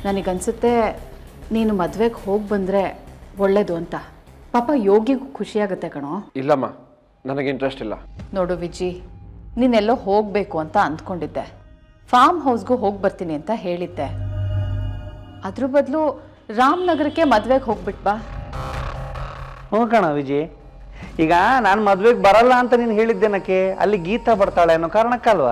ನನಗನ್ಸುತ್ತೆ ನೀನು ಮದುವೆಗೆ ಹೋಗಿ ಬಂದರೆ ಒಳ್ಳೇದು ಅಂತ ಪಾಪ ಯೋಗಿಗೂ ಖುಷಿಯಾಗುತ್ತೆ ಕಣೋ ಇಲ್ಲಮ್ಮ ನನಗೆ ಇಂಟ್ರೆಸ್ಟ್ ಇಲ್ಲ ನೋಡು ವಿಜಿ ನೀನೆಲ್ಲೋ ಹೋಗಬೇಕು ಅಂತ ಅಂದ್ಕೊಂಡಿದ್ದೆ ಫಾರ್ಮ್ ಹೌಸ್ಗೂ ಹೋಗಿ ಬರ್ತೀನಿ ಅಂತ ಹೇಳಿದ್ದೆ ಅದ್ರ ಬದಲು ರಾಮನಗರಕ್ಕೆ ಮದುವೆಗೆ ಹೋಗ್ಬಿಟ್ ಬಾ ಹ್ಞೂ ಕಣ ವಿಜಿ ಈಗ ನಾನು ಮದ್ವೆಗೆ ಬರಲ್ಲ ಅಂತ ನೀನು ಹೇಳಿದ್ದೇನಕ್ಕೆ ಅಲ್ಲಿ ಗೀತಾ ಬರ್ತಾಳೆ ಅನ್ನೋ ಕಾರಣಕ್ಕಲ್ವಾ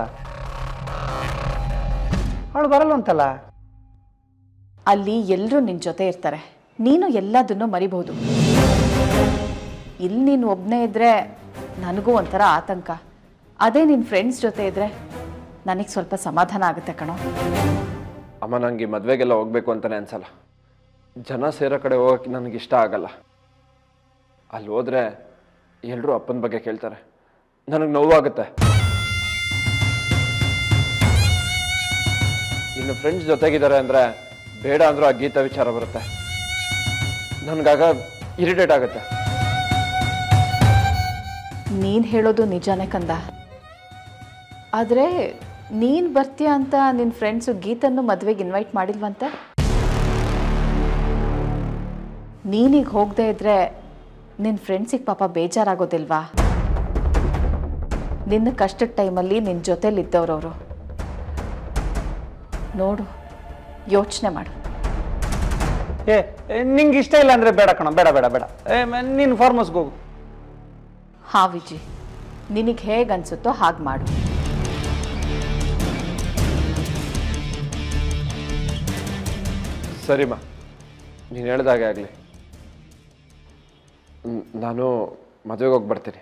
ಅವಳು ಬರಲ್ಲ ಅಂತಲ್ಲ ಅಲ್ಲಿ ಎಲ್ಲರೂ ನಿನ್ನ ಜೊತೆ ಇರ್ತಾರೆ ನೀನು ಎಲ್ಲದನ್ನು ಮರಿಬಹುದು ಇಲ್ಲಿ ನೀನು ಒಬ್ಬನೇ ಇದ್ದರೆ ನನಗೂ ಒಂಥರ ಆತಂಕ ಅದೇ ನಿನ್ನ ಫ್ರೆಂಡ್ಸ್ ಜೊತೆ ಇದ್ದರೆ ನನಗೆ ಸ್ವಲ್ಪ ಸಮಾಧಾನ ಆಗುತ್ತೆ ಕಣೋ ಅಮ್ಮ ನನಗೆ ಈ ಮದುವೆಗೆಲ್ಲ ಹೋಗ್ಬೇಕು ಅಂತಲೇ ಅನ್ಸಲ್ಲ ಜನ ಸೇರೋ ಕಡೆ ಹೋಗೋಕ್ಕೆ ನನಗೆ ಇಷ್ಟ ಆಗಲ್ಲ ಅಲ್ಲಿ ಹೋದ್ರೆ ಎಲ್ಲರೂ ಅಪ್ಪನ ಬಗ್ಗೆ ಕೇಳ್ತಾರೆ ನನಗೆ ನೋವಾಗುತ್ತೆ ಇನ್ನು ಫ್ರೆಂಡ್ಸ್ ಜೊತೆಗಿದ್ದಾರೆ ಅಂದರೆ ಬೇಡ ಅಂದರೂ ಆ ಗೀತ ವಿಚಾರ ಬರುತ್ತೆ ನನಗಾಗ ಇರಿಟೇಟ್ ಆಗುತ್ತೆ ನೀನು ಹೇಳೋದು ನಿಜಾನೇ ಕಂದ ಆದರೆ ನೀನು ಬರ್ತೀಯ ಅಂತ ನಿನ್ನ ಫ್ರೆಂಡ್ಸು ಗೀತನ್ನು ಮದುವೆಗೆ ಇನ್ವೈಟ್ ಮಾಡಿಲ್ವಂತೆ ನೀನೀಗ ಹೋಗದೆ ಇದ್ರೆ ನಿನ್ನ ಫ್ರೆಂಡ್ಸಿಗೆ ಪಾಪ ಬೇಜಾರಾಗೋದಿಲ್ವಾ ನಿನ್ನ ಕಷ್ಟದ ಟೈಮಲ್ಲಿ ನಿನ್ನ ಜೊತೇಲಿದ್ದವ್ರವರು ನೋಡು ಯೋಚನೆ ಮಾಡು ಏ ಏ, ನಿಂಗೆ ಇಷ್ಟ ಇಲ್ಲ ಅಂದರೆ ಬೇಡ ಕಣ ಬೇಡ ಬೇಡ ಬೇಡ ಏ ಮ- ನೀನು ಫಾರ್ಮಸ್ಗೆ ಹೋಗು ಹಾ ವಿಜಿ ನಿನಗೆ ಹೇಗೆ ಅನ್ಸುತ್ತೋ ಹಾಗೆ ಮಾಡು ಸರಿಮ್ಮ ನೀನು ಹೇಳ್ದಾಗೆ ಆಗಲಿ ನಾನು ಮದುವೆಗೆ ಹೋಗಿ ಬರ್ತೀನಿ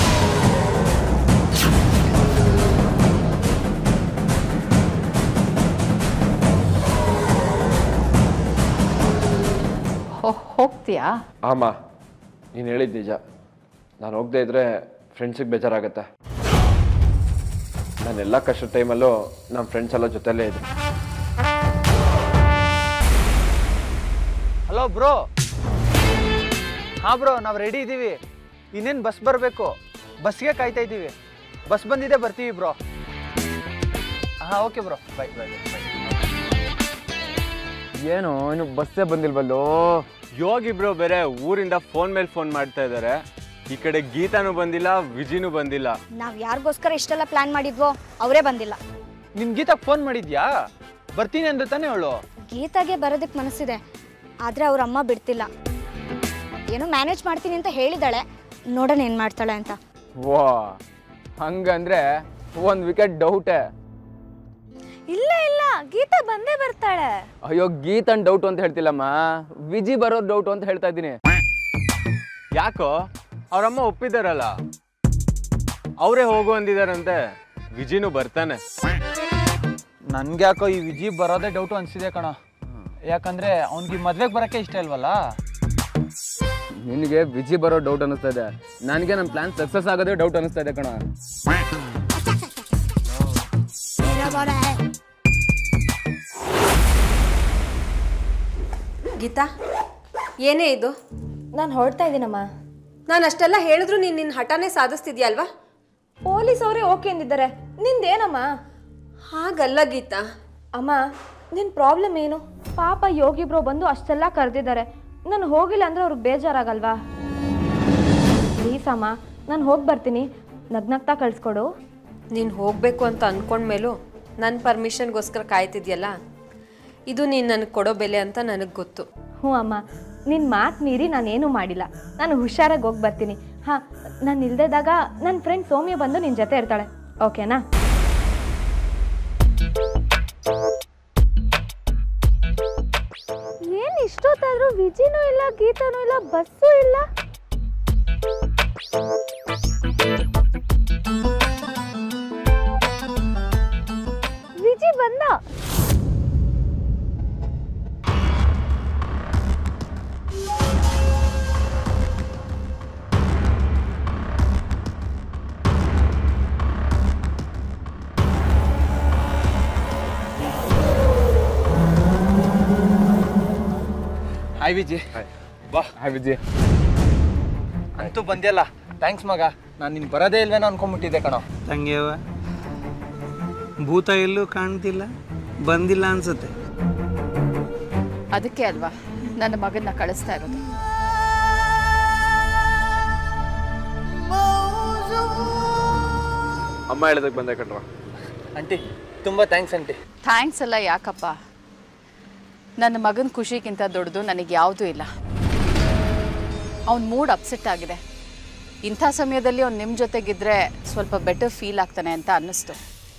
ಹೋ ಹೋಗ್ತೀಯಾ ಆಮ ನೀನು ಹೇಳಿದ್ದು ನಿಜ ನಾನು ಹೋಗದೆ ಇದ್ರೆ ಫ್ರೆಂಡ್ಸಿಗೆ ಬೇಜಾರಾಗತ್ತೆ ನಾನೆಲ್ಲ ಕಷ್ಟದ ಟೈಮಲ್ಲೂ ನಮ್ಮ ಫ್ರೆಂಡ್ಸ್ ಎಲ್ಲ ಜೊತೆಲೇ ಇದ್ರು ಹಲೋ ಬ್ರೋ ಹಾಂ ಬ್ರೋ ನಾವು ರೆಡಿ ಇದ್ದೀವಿ ಇನ್ನೇನು ಬಸ್ ಬರಬೇಕು ಬಸ್ಗೆ ಕಾಯ್ತಾ ಇದ್ದೀವಿ ಬಸ್ ಬಂದಿದೆ ಬರ್ತೀವಿ ಬ್ರೋ ಹಾಂ okay bro bye bye bye ಏನು ಇನ್ನು ಬಸ್ಸೇ ಬಂದಿಲ್ವಲ್ಲೋ ಯೋಗಿ ಬ್ರೋ ಬೇರೆ ಊರಿಂದ ಫೋನ್ ಮೇಲೆ ಫೋನ್ ಮಾಡ್ತಾ ಇದ್ದಾರೆ ಈ ಕಡೆ ಗೀತಾನು ಬಂದಿಲ್ಲ ವಿಜಿನೂ ಬಂದಿಲ್ಲ ನಾವ್ ಯಾರಿಗೋಸ್ಕರ ಇಷ್ಟೆಲ್ಲ ಪ್ಲಾನ್ ಮಾಡಿದ್ವೋ ಅವರೇ ಬಂದಿಲ್ಲ ನಿನ್ ಗೀತಾಗೆ ಫೋನ್ ಮಾಡಿದ್ಯಾ ಬರ್ತೀನಿ ಅಂದ್ರೆ ತಾನೇ ಅವಳು ಗೀತಾಗೆ ಬರೋದಕ್ಕೆ ಮನಸ್ಸಿದೆ ಆದ್ರೆ ಅವ್ರ ಅಮ್ಮ ಬಿಡ್ತಿಲ್ಲ ಏನೋ ಮ್ಯಾನೇಜ್ ಮಾಡ್ತೀನಿ ಅಂತ ಹೇಳಿದಾಳೆ ನೋಡೋಣ ಏನ್ ಮಾಡ್ತಾಳೆ ಅಂತ ವಾ ಹಂಗಂದ್ರೆ ಒಂದು ವಿಕೆಟ್ ಡೌಟೇ ಇಲ್ಲ ಇಲ್ಲ ಗೀತಾ ಬಂದೇ ಬರ್ತಾಳೆ ಅಯ್ಯೋ ಗೀತನ್ ಡೌಟ್ ಅಂತ ಹೇಳ್ತಿಲ್ಲಮ್ಮ ವಿಜಿ ಬರೋ ಡೌಟ್ ಅಂತ ಹೇಳ್ತಾ ಇದ್ದೀನಿ ಯಾಕೋ ಅವ್ರಮ್ಮ ಒಪ್ಪಿದಾರಲ್ಲ ಅವರೇ ಹೋಗು ಅಂದಿದಾರಂತೆ ವಿಜಿನೂ ಬರ್ತಾನೆ ನನ್ಗೆ ಯಾಕೋ ಈ ವಿಜಿ ಬರೋದೇ ಡೌಟು ಅನ್ಸಿದೆ ಕಣ ಯಾಕಂದ್ರೆ ಅವ್ನಿಗೆ ಮದ್ವೆಗೆ ಬರೋಕ್ಕೆ ಇಷ್ಟ ಇಲ್ವಲ್ಲ ನಿನಗೆ ವಿಜಿ ಬರೋ ಡೌಟ್ ಅನಿಸ್ತಾ ಇದೆ ನನಗೆ ನನ್ನ ಪ್ಲಾನ್ ಸಕ್ಸಸ್ ಆಗೋದೇ ಡೌಟ್ ಅನಿಸ್ತಾ ಇದೆ ಕಣ ಗೀತಾ ಏನೇ ಇದು ನಾನು ಹೊರಡ್ತಾ ಇದ್ದೀನಮ್ಮ ನಾನು ಅಷ್ಟೆಲ್ಲ ಹೇಳಿದ್ರು ನೀನು ನಿನ್ನ ಹಠಾನೇ ಸಾಧಿಸ್ತಿದ್ಯಲ್ವಾ ಪೊಲೀಸ್ ಅವರೇ ಓಕೆ ಅಂದಿದ್ದಾರೆ ನಿಂದೇನಮ್ಮ ಹಾಗಲ್ಲ ಗೀತಾ ಅಮ್ಮ ನಿನ್ನ ಪ್ರಾಬ್ಲಮ್ ಏನು ಪಾಪ ಯೋಗಿ ಬ್ರೋ ಬಂದು ಅಷ್ಟೆಲ್ಲ ಕರೆದಿದ್ದಾರೆ ನಾನು ಹೋಗಿಲ್ಲ ಅಂದ್ರೆ ಅವ್ರಿಗೆ ಬೇಜಾರಾಗಲ್ವಾ ಪ್ಲೀಸ್ ಅಮ್ಮ ನಾನು ಹೋಗಿ ಬರ್ತೀನಿ ನಗ್ನಗ್ತಾ ಕಳಿಸ್ಕೊಡು ನೀನು ಹೋಗಬೇಕು ಅಂತ ಅಂದ್ಕೊಂಡ್ಮೇಲೂ ನನ್ನ ಪರ್ಮಿಷನ್ಗೋಸ್ಕರ ಕಾಯ್ತಿದ್ಯಲ್ಲ ಇದು ನೀನು ನನಗೆ ಕೊಡೋ ಬೆಲೆ ಅಂತ ನನಗೆ ಗೊತ್ತು ಹ್ಞೂ ಅಮ್ಮ ನಿನ್ನ ಮಾತು ಮೀರಿ ನಾನೇನು ಮಾಡಿಲ್ಲ ನಾನು ಹುಷಾರಾಗಿ ಹೋಗಿ ಬರ್ತೀನಿ ಹಾಂ ನಾನು ಇಲ್ದೇದಾಗ ನನ್ನ ಫ್ರೆಂಡ್ ಸೌಮ್ಯ ಬಂದು ನಿನ್ನ ಜೊತೆ ಇರ್ತಾಳೆ ಓಕೆನಾ ಏನು ಇಷ್ಟೊತ್ತಾದ್ರೂ ವಿಜಿನೂ ಇಲ್ಲ ಗೀತಾನೂ ಇಲ್ಲ ಬಸ್ಸೂ ಇಲ್ಲ ವಿಜಿ ಬಂದ ಹಾಯ್ ವಿಜಿ ಬಾ ಹಾಯ್ ವಿಜಿ ಅಂತೂ ಬಂದ್ಯಲ್ಲ ಥ್ಯಾಂಕ್ಸ್ ಮಗ ನಾನು ನಿನ್ ಬರೋದೇ ಇಲ್ವೇನೋ ಅನ್ಕೊಂಡ್ಬಿಟ್ಟಿದ್ದೆ ಕಣೋ ತಂಗಿಯವ ಭೂತ ಎಲ್ಲೂ ಕಾಣ್ತಿಲ್ಲ ಬಂದಿಲ್ಲ ಅನ್ಸುತ್ತೆ ಅದಕ್ಕೆ ಅಲ್ವಾ ನನ್ನ ಮಗನ್ನ ಕಳಿಸ್ತಾ ಇರೋದು ಅಮ್ಮ ಹೇಳೋದಕ್ಕೆ ಬಂದೆ ಕಣ್ರ ಆಂಟಿ ತುಂಬ ಥ್ಯಾಂಕ್ಸ್ ಆಂಟಿ ಥ್ಯಾಂಕ್ಸ್ ಎಲ್ಲ ಯಾಕಪ್ಪ ನನ್ನ ಮಗನ ಖುಷಿಗಿಂತ ದೊಡ್ಡದು ನನಗೆ ಯಾವುದೂ ಇಲ್ಲ ಅವ್ನ ಮೂಡ್ ಅಪ್ಸೆಟ್ ಆಗಿದೆ ಇಂಥ ಸಮಯದಲ್ಲಿ ಅವ್ನು ನಿಮ್ಮ ಜೊತೆಗಿದ್ರೆ ಸ್ವಲ್ಪ ಬೆಟರ್ ಫೀಲ್ ಆಗ್ತಾನೆ ಅಂತ ಅನ್ನಿಸ್ತು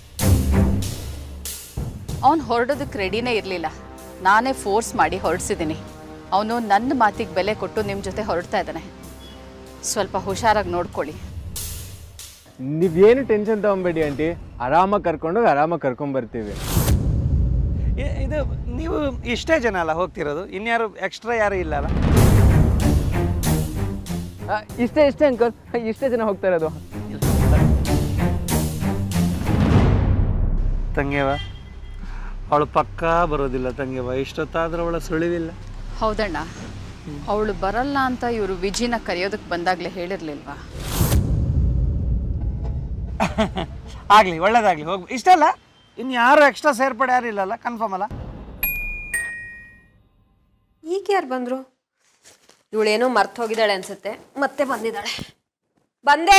ಅವ್ನು ಹೊರಡೋದಕ್ಕೆ ರೆಡಿನೇ ಇರಲಿಲ್ಲ ನಾನೇ ಫೋರ್ಸ್ ಮಾಡಿ ಹೊರಡಿಸಿದ್ದೀನಿ ಅವನು ನನ್ನ ಮಾತಿಗೆ ಬೆಲೆ ಕೊಟ್ಟು ನಿಮ್ಮ ಜೊತೆ ಹೊರಡ್ತಾ ಇದ್ದಾನೆ ಸ್ವಲ್ಪ ಹುಷಾರಾಗಿ ನೋಡ್ಕೊಳ್ಳಿ ನೀವೇನು ಟೆನ್ಷನ್ ತಗೊಂಬೇಡಿ ಆಂಟಿ ಆರಾಮಾಗಿ ಕರ್ಕೊಂಡೋಗಿ ಆರಾಮಾಗಿ ಕರ್ಕೊಂಬರ್ತೀವಿ ಇ- ಇದು ನೀವು ಇಷ್ಟೇ ಜನ ಅಲ್ಲ ಹೋಗ್ತಿರೋದು ಇನ್ಯಾರು ಎಕ್ಸ್ಟ್ರಾ ಯಾರು ಇಲ್ಲ ಅಲ್ಲ ಆ, ಇಷ್ಟೇ ಇಷ್ಟೇ ಅಂಕಲ್ ಇಷ್ಟೇ ಜನ ಹೋಗ್ತಾ ಇರೋದು ತಂಗೆವ ಅವಳು ಪಕ್ಕಾ ಬರೋದಿಲ್ಲ ತಂಗೆವ ಇಷ್ಟೊತ್ತಾದ್ರೂ ಅವಳ ಸುಳಿವಿಲ್ಲ ಹೌದಣ್ಣ ಅವಳು ಬರಲ್ಲ ಅಂತ ಇವರು ವಿಜಿನ ಕರೆಯೋದಕ್ಕೆ ಬಂದಾಗಲೇ ಹೇಳಿರ್ಲಿಲ್ವಾ ಆಗಲಿ ಒಳ್ಳೇದಾಗಲಿ ಹೋಗಿ ಇಷ್ಟಲ್ಲ ಇನ್ನು ಯಾರು ಎಕ್ಸ್ಟ್ರಾ ಸೇರ್ಪಡೆ ಯಾರು ಇಲ್ಲಲ್ಲ ಕನ್ಫರ್ಮ್ ಅಲ್ಲ ಈಗ ಯಾರು ಬಂದರು ಇವಳೇನೋ ಮರ್ತು ಹೋಗಿದ್ದಾಳೆ ಅನ್ಸುತ್ತೆ ಮತ್ತೆ ಬಂದಿದ್ದಾಳೆ ಬಂದೆ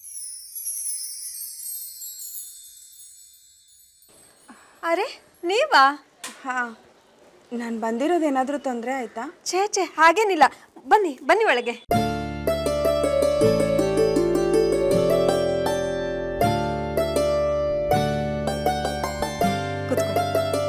ಅರೆ ನೀವಾ ಹಾಂ ನಾನು ಬಂದಿರೋದೇನಾದರೂ ತೊಂದರೆ ಆಯಿತಾ ಛೇ ಛೇ ಹಾಗೇನಿಲ್ಲ ಬನ್ನಿ ಬನ್ನಿ ಒಳಗೆ ಕೂತ್ಕೊಳ್ಳಿ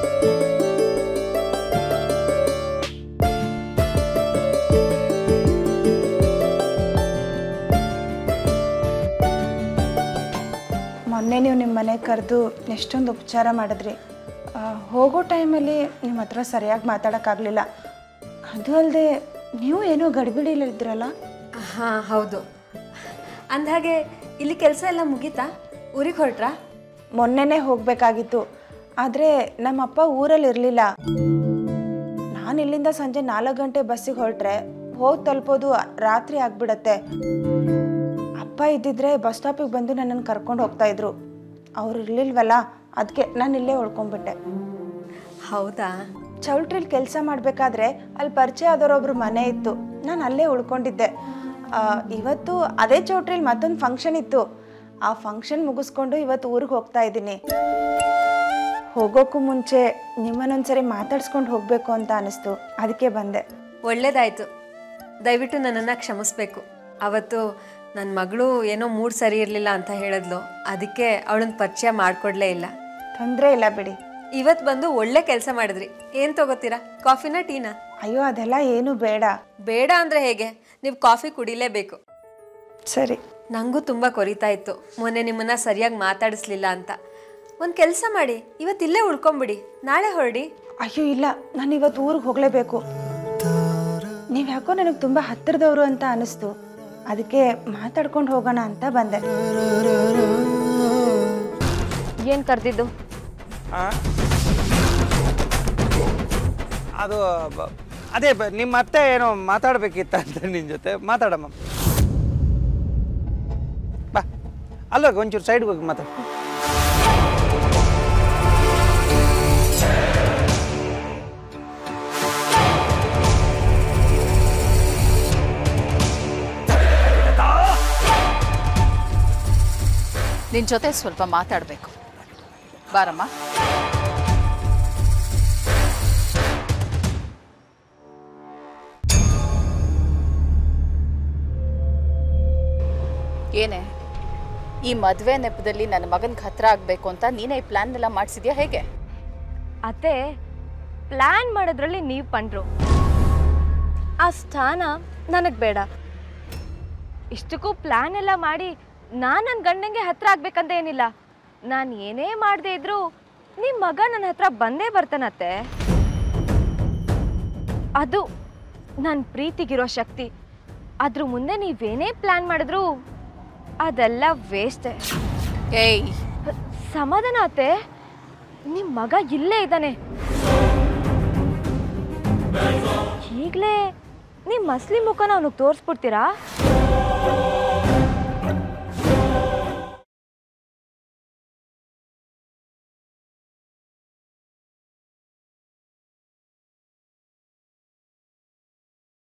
ಮೊನ್ನೆ ನೀವು ನಿಮ್ಮ ಮನೆಗೆ ಕರೆದು ಎಷ್ಟೊಂದು ಉಪಚಾರ ಮಾಡಿದ್ರಿ ಆ, ಹೋಗೋ ಟೈಮಲ್ಲಿ ನಿಮ್ಮ ಹತ್ರ ಸರಿಯಾಗಿ ಮಾತಾಡೋಕ್ಕಾಗಲಿಲ್ಲ ಅದು ಅಲ್ಲದೆ ನೀವು ಏನೋ ಗಡಿಬಿಡಿಲಿದ್ರಲ್ಲ ಹಾಂ ಹೌದು ಅಂದಹಾಗೆ ಇಲ್ಲಿ ಕೆಲಸ ಎಲ್ಲ ಮುಗೀತಾ ಊರಿಗೆ ಹೊರಟ್ರಾ ಮೊನ್ನೆನೇ ಹೋಗಬೇಕಾಗಿತ್ತು ಆದರೆ ನಮ್ಮಪ್ಪ ಊರಲ್ಲಿ ಇರಲಿಲ್ಲ ನಾನು ಇಲ್ಲಿಂದ ಸಂಜೆ ನಾಲ್ಕು ಗಂಟೆ ಬಸ್ಸಿಗೆ ಹೊರಟ್ರೆ ಹೋಗಿ ತಲುಪೋದು ರಾತ್ರಿ ಆಗ್ಬಿಡತ್ತೆ ಅಪ್ಪ ಇದ್ದಿದ್ರೆ ಬಸ್ ಸ್ಟಾಪಿಗೆ ಬಂದು ನನ್ನನ್ನು ಕರ್ಕೊಂಡು ಹೋಗ್ತಾ ಇದ್ರು ಅವ್ರು ಇರ್ಲಿಲ್ವಲ್ಲ ಅದಕ್ಕೆ ನಾನು ಇಲ್ಲೇ ಉಳ್ಕೊಂಡ್ಬಿಟ್ಟೆ ಹೌದಾ ಚೌಲ್ಟ್ರಿಲಿ ಕೆಲಸ ಮಾಡಬೇಕಾದ್ರೆ ಅಲ್ಲಿ ಪರಿಚಯ ಆದವರೊಬ್ರು ಮನೆ ಇತ್ತು ನಾನು ಅಲ್ಲೇ ಉಳ್ಕೊಂಡಿದ್ದೆ ಆ, ಇವತ್ತು ಅದೇ ಚೌಟ್ರಿಲಿ ಮತ್ತೊಂದು ಫಂಕ್ಷನ್ ಇತ್ತು ಆ ಫಂಕ್ಷನ್ ಮುಗಿಸ್ಕೊಂಡು ಇವತ್ತು ಊರಿಗೆ ಹೋಗ್ತಾ ಇದ್ದೀನಿ ಹೋಗೋಕ್ಕೂ ಮುಂಚೆ ನಿಮ್ಮನ್ನೊಂದ್ಸರಿ ಮಾತಾಡ್ಸ್ಕೊಂಡು ಹೋಗಬೇಕು ಅಂತ ಅನಿಸ್ತು ಅದಕ್ಕೆ ಬಂದೆ ಒಳ್ಳೇದಾಯ್ತು ದಯವಿಟ್ಟು ನನ್ನನ್ನು ಕ್ಷಮಿಸ್ಬೇಕು ಅವತ್ತು ನನ್ನ ಮಗಳು ಏನೋ ಮೂಡ್ ಸರಿ ಇರಲಿಲ್ಲ ಅಂತ ಹೇಳಿದ್ಲು ಅದಕ್ಕೆ ಅವಳನ್ನ ಪರಿಚಯ ಮಾಡಿಕೊಡ್ಲೇ ಇಲ್ಲ ತೊಂದರೆ ಇಲ್ಲ ಬಿಡಿ ಇವತ್ತು ಬಂದು ಒಳ್ಳೆ ಕೆಲಸ ಮಾಡಿದ್ರಿ ಏನು ತಗೋತೀರಾ ಕಾಫಿನ ಟೀನಾ ಅಯ್ಯೋ ಅದೆಲ್ಲ ಏನು ಬೇಡ ಬೇಡ ಅಂದರೆ ಹೇಗೆ ನೀವು ಕಾಫಿ ಕುಡಿಲೇಬೇಕು ಸರಿ ನನಗೂ ತುಂಬ ಕೊರಿತಾ ಇತ್ತು ಮೊನ್ನೆ ನಿಮ್ಮನ್ನ ಸರಿಯಾಗಿ ಮಾತಾಡಿಸ್ಲಿಲ್ಲ ಅಂತ ಒಂದು ಕೆಲಸ ಮಾಡಿ ಇವತ್ತಿಲ್ಲೇ ಉಳ್ಕೊಂಬಿಡಿ ನಾಳೆ ಹೊರಡಿ ಅಯ್ಯೋ ಇಲ್ಲ ನಾನು ಇವತ್ತು ಊರಿಗೆ ಹೋಗಲೇಬೇಕು ನೀವು ಯಾಕೋ ನನಗೆ ತುಂಬ ಹತ್ತಿರದವರು ಅಂತ ಅನಿಸ್ತು ಅದಕ್ಕೆ ಮಾತಾಡ್ಕೊಂಡು ಹೋಗೋಣ ಅಂತ ಬಂದೆ ಏನು ಕರೆದಿದ್ದು ಆ? ಅದು ಬ- ಅದೇ ಬ- ನಿಮ್ಮ ಅತ್ತೆ ಏನೋ ಮಾತಾಡ್ಬೇಕಿತ್ತ ಅಂತ ನಿನ್ನ ಜೊತೆ ಮಾತಾಡಮ್ಮ ಬಾ ಅಲ್ಲೋಗಿ ಒಂಚೂರು ಸೈಡ್ಗೆ ಹೋಗಿ ಮಾತಾಡ ನಿನ್ನ ಜೊತೆ ಸ್ವಲ್ಪ ಮಾತಾಡಬೇಕು ಬಾರಮ್ಮ ಏನೇ ಈ ಮದುವೆ ನೆಪದಲ್ಲಿ ನನ್ನ ಮಗನಿಗೆ ಹತ್ರ ಆಗಬೇಕು ಅಂತ ನೀನೇ ಈ ಪ್ಲ್ಯಾನ್ ಎಲ್ಲ ಮಾಡಿಸಿದ್ಯಾ ಹೇಗೆ ಅತ್ತೆ ಪ್ಲ್ಯಾನ್ ಮಾಡೋದ್ರಲ್ಲಿ ನೀವು ಪಂಡ್ರು ಆ ಸ್ಥಾನ ನನಗೆ ಬೇಡ ಇಷ್ಟಕ್ಕೂ ಪ್ಲ್ಯಾನ್ ಎಲ್ಲ ಮಾಡಿ ನಾನು ನನ್ನ ಗಂಡಂಗೆ ಹತ್ರ ಆಗ್ಬೇಕಂತ ಏನಿಲ್ಲ ನಾನು ಏನೇ ಮಾಡದೇ ಇದ್ರೂ ನಿಮ್ಮ ಮಗ ನನ್ನ ಹತ್ರ ಬಂದೇ ಬರ್ತಾನತ್ತೆ ಅದು ನನ್ನ ಪ್ರೀತಿಗಿರೋ ಶಕ್ತಿ ಅದ್ರ ಮುಂದೆ ನೀವೇನೇ ಪ್ಲ್ಯಾನ್ ಮಾಡಿದ್ರು ಅದೆಲ್ಲ ವೇಸ್ಟೇ ಏಯ್ ಸಮಾಧಾನ ಅತ್ತೆ ನಿಮ್ಮ ಮಗ ಇಲ್ಲೇ ಇದ್ದಾನೆ ಈಗಲೇ ನಿಮ್ಮ ಮಸ್ಲಿ ಮುಖನ ಅವನಿಗೆ ತೋರಿಸ್ಬಿಡ್ತೀರಾ